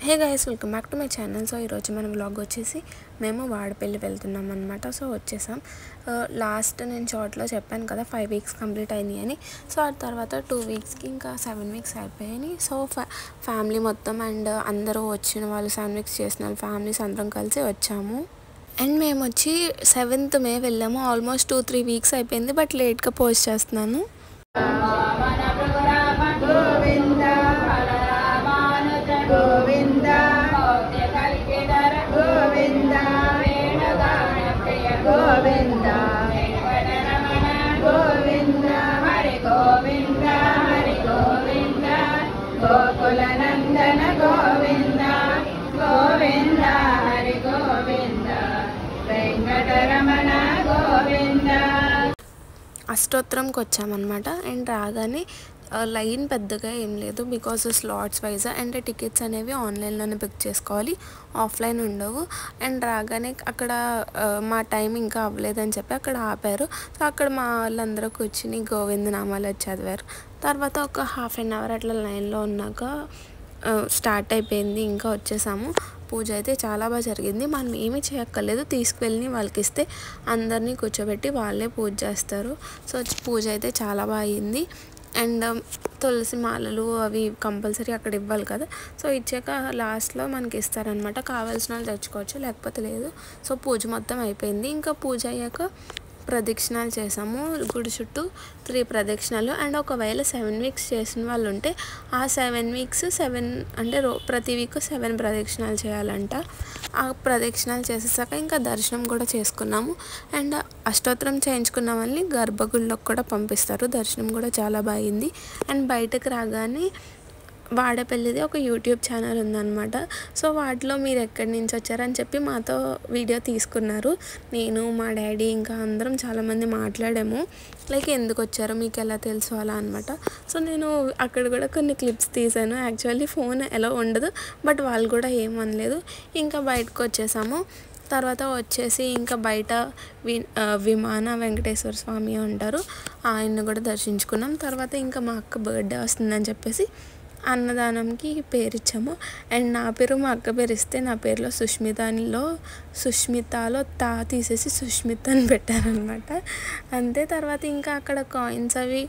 hey guys welcome back to my channel so ఈరోజు మన vlog వచ్చేసి మేము వాడపల్లి వెళ్తున్నాం అనమాట సో వచ్చేసాం లాస్ట్ నేను షార్ట్లో చెప్పాను కదా ఫైవ్ వీక్స్ కంప్లీట్ అయినాయి అని సో ఆ తర్వాత టూ వీక్స్కి ఇంకా సెవెన్ వీక్స్ అయిపోయాయి సో ఫ్యా ఫ్యామిలీ మొత్తం అండ్ అందరూ వచ్చిన వాళ్ళు సెవెన్ వీక్స్ చేసిన వాళ్ళు ఫ్యామిలీస్ అందరం కలిసి వచ్చాము అండ్ మేము వచ్చి సెవెంత్ మే వెళ్ళాము ఆల్మోస్ట్ టూ త్రీ వీక్స్ అయిపోయింది బట్ లేట్గా పోస్ట్ చేస్తున్నాను గోవింద బలరామానుజ గోవింద కల్కిధర గోవింద వేణుగాన ప్రియ గోవింద వెంకటరమణ గోవింద హరి గోవింద హరి గోవింద గోకుల నందన గోవింద గోవింద హరి గోవింద వెంకటరమణ గోవింద అష్టోత్తరంకి వచ్చామన్నమాట అండ్ రాగానే ఆ, లైన్ పెద్దగా ఏం లేదు because slots wise and tickets అనేవి ఆన్లైన్లోనే బుక్ చేసుకోవాలి ఆఫ్లైన్ ఉండవు అండ్ రాగానే అక్కడ ఆ, మా టైం ఇంకా అవ్వలేదని చెప్పి అక్కడ ఆపారు సో అక్కడ మా వాళ్ళందరూ కూర్చుని గోవింద నామాలు వచ్చి చదివారు తర్వాత ఒక హాఫ్ అన్ అవర్ అట్లా లైన్లో ఉన్నాక స్టార్ట్ అయిపోయింది ఇంకా వచ్చేసాము పూజ అయితే చాలా బాగా జరిగింది మనం ఏమీ చేయక్కర్లేదు తీసుకువెళ్ళి వాళ్ళకి ఇస్తే అందరినీ కూర్చోబెట్టి వాళ్ళే పూజ చేస్తారు సో పూజ అయితే చాలా బాగా అయింది అండ్ తులసి మాలలు అవి కంపల్సరీ అక్కడ ఇవ్వాలి కదా సో ఇచ్చాక లాస్ట్లో మనకి ఇస్తారనమాట కావాల్సిన వాళ్ళు తెచ్చుకోవచ్చు లేకపోతే లేదు సో పూజ మొత్తం అయిపోయింది ఇంకా పూజ అయ్యాక ప్రదక్షిణాలు చేసాము గుడి చుట్టూ త్రీ ప్రదక్షిణాలు అండ్ ఒకవేళ సెవెన్ వీక్స్ చేసిన వాళ్ళు ఉంటే ఆ సెవెన్ వీక్స్ సెవెన్ అంటే రో ప్రతి వీక్ సెవెన్ ప్రదక్షిణాలు చేయాలంట ఆ ప్రదక్షిణాలు చేసేసాక ఇంకా దర్శనం కూడా చేసుకున్నాము అండ్ అష్టోత్తరం చేయించుకున్న వాళ్ళని గర్భగుడిలోకి కూడా పంపిస్తారు దర్శనం కూడా చాలా బాగుంది అండ్ బయటకు రాగానే వాడపల్లిది ఒక యూట్యూబ్ ఛానల్ ఉందన్నమాట సో వాటిలో మీరు ఎక్కడి నుంచి వచ్చారని చెప్పి మాతో వీడియో తీసుకున్నారు నేను మా డాడీ ఇంకా అందరం చాలామంది మాట్లాడాము లైక్ ఎందుకు వచ్చారో మీకు ఎలా తెలుసు అలా అనమాట సో నేను అక్కడ కూడా కొన్ని క్లిప్స్ తీసాను యాక్చువల్లీ ఫోన్ ఎలా ఉండదు బట్ వాళ్ళు కూడా ఏమనలేదు ఇంకా బయటకు వచ్చేసాము తర్వాత వచ్చేసి ఇంకా బయట వి ఆ, విమాన వెంకటేశ్వర స్వామి ఉంటారు ఆయన్ని కూడా దర్శించుకున్నాం తర్వాత ఇంకా మా అక్క బర్త్డే వస్తుందని చెప్పేసి అన్నదానంకి పేరు ఇచ్చాము అండ్ నా పేరు మా అక్క పేరు ఇస్తే నా పేరులో సుష్మితలో సుష్మితలో తా తీసేసి సుష్మిత అని పెట్టారనమాట అంతే తర్వాత ఇంకా అక్కడ కాయిన్స్ అవి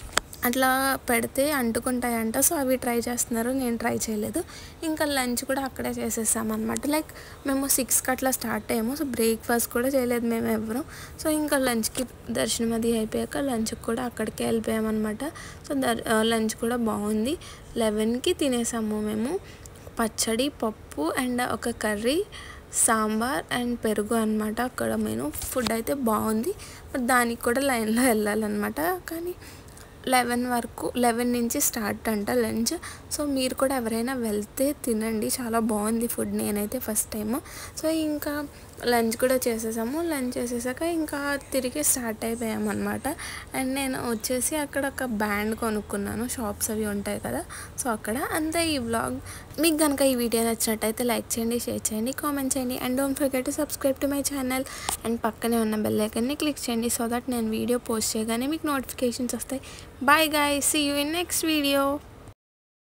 అట్లా పెడితే అంటుకుంటాయంట సో అవి ట్రై చేస్తున్నారు నేను ట్రై చేయలేదు ఇంకా లంచ్ కూడా అక్కడే చేసేసామన్నమాట లైక్ మేము సిక్స్కి అట్లా స్టార్ట్ అయ్యాము సో బ్రేక్ఫాస్ట్ కూడా చేయలేదు మేము ఎవరు సో ఇంకా లంచ్కి దర్శనం అది అయిపోయాక లంచ్కి కూడా అక్కడికే వెళ్ళిపోయామన్నమాట సో దర్ లంచ్ కూడా బాగుంది లెవెన్కి తినేసాము మేము పచ్చడి పప్పు అండ్ ఒక కర్రీ సాంబార్ అండ్ పెరుగు అనమాట అక్కడ నేను ఫుడ్ అయితే బాగుంది బట్ దానికి కూడా లైన్లో వెళ్ళాలన్నమాట కానీ లెవెన్ వరకు లెవెన్ నుంచి స్టార్ట్ అంట లంచ్ సో మీరు కూడా ఎవరైనా వెళ్తే తినండి చాలా బాగుంది ఫుడ్ నేనైతే ఫస్ట్ టైం సో ఇంకా లంచ్ కూడా చేసేసాము లంచ్ చేసేసాక ఇంకా తిరిగి స్టార్ట్ అయిపోయాము అనమాట అండ్ నేను వచ్చేసి అక్కడ ఒక బ్యాండ్ కొనుక్కున్నాను షాప్స్ అవి ఉంటాయి కదా సో అక్కడ అంతే ఈ వ్లాగ్ మీకు కనుక ఈ వీడియో నచ్చినట్టయితే లైక్ చేయండి షేర్ చేయండి కామెంట్ చేయండి and don't forget to subscribe to my channel and పక్కనే ఉన్న బెల్ ఐకన్ని క్లిక్ చేయండి సో దట్ నేను వీడియో పోస్ట్ చేయగానే మీకు నోటిఫికేషన్స్ వస్తాయి bye guys see you in next video